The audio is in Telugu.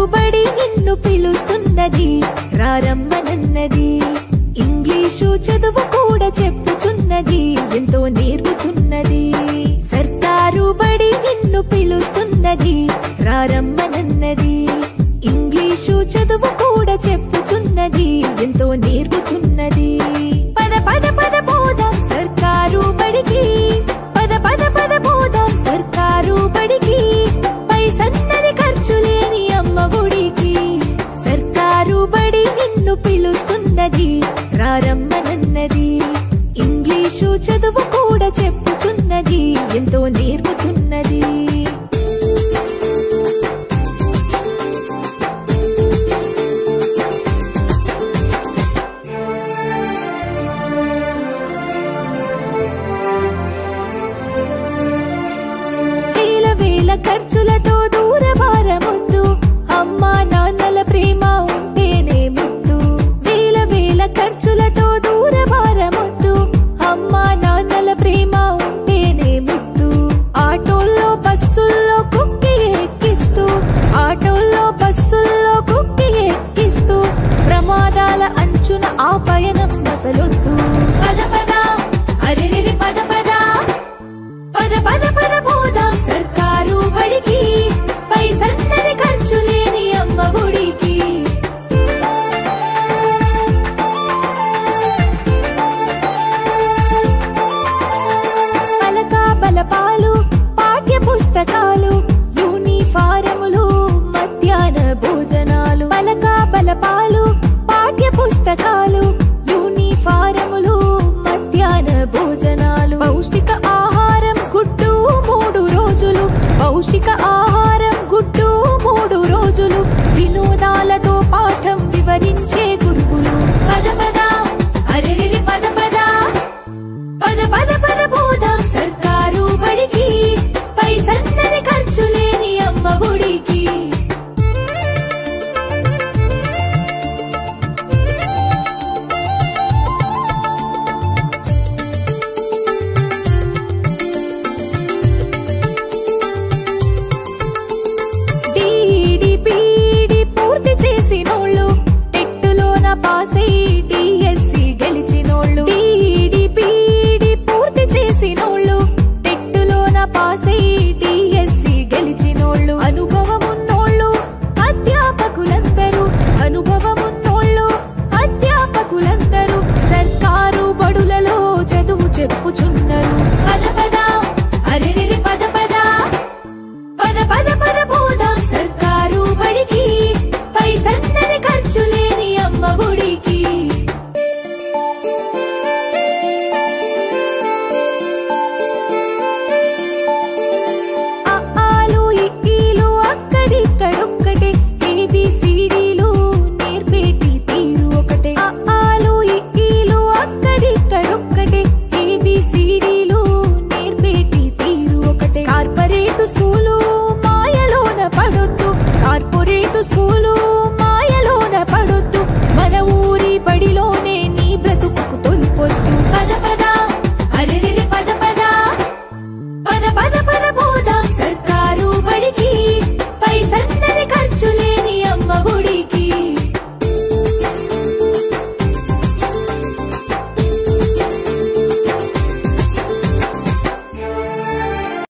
బడి నిన్ను పిలుస్తున్నది రారమ్మనన్నది ఇంగ్లీషు చదువు కూడా చెప్పుచున్నది ఎంతో నేర్పుతున్నది సర్కారు బడి నిన్ను పిలుస్తున్నది రారమ్మనన్నది ఇంగ్లీషు చదువు కూడా చెప్పుచున్నది ఎంతో నేర్పుతున్నది పద పద పద పోదాం సర్కారు బడికి పద పద పద పోదాం సర్కారు బడికి పైసన్నది ఖర్చు లేని అమ్మ ఒడికి సర్కారు బడి నిన్ను పిలుస్తున్నది రారమ్మనన్నది ఇంగ్లీషు చదువు కూడా చెప్పుచున్నది ఎంతో నేర్పుతున్నది వేల వేల ఖర్చులతో దూరభారముద్దు అమ్మా నాన్నల ప్రేమ ఉంటేనే ముద్దు వేల వేల ఖర్చులతో దూరభారముద్దు అమ్మా నాన్నల ప్రేమ ఉంటేనే ముద్దు ఆటోల్లో బస్సుల్లో కుక్కి ఎక్కిస్తూ ఆటోల్లో బస్సుల్లో కుక్కి ఎక్కిస్తూ ప్రమాదాల అంచున ఆ పయనం అసలొద్దు పద పద అరెరెరి పద పద పద పద పద పోదాం సర్కారు బడికి పైసన్నది ఖర్చు లేని అమ్మ గుడికి పలక బలపాలు పాఠ్య పుస్తకాలు యూనిఫారములు మధ్యాహ్న భోజనాలు పలక బలపాలు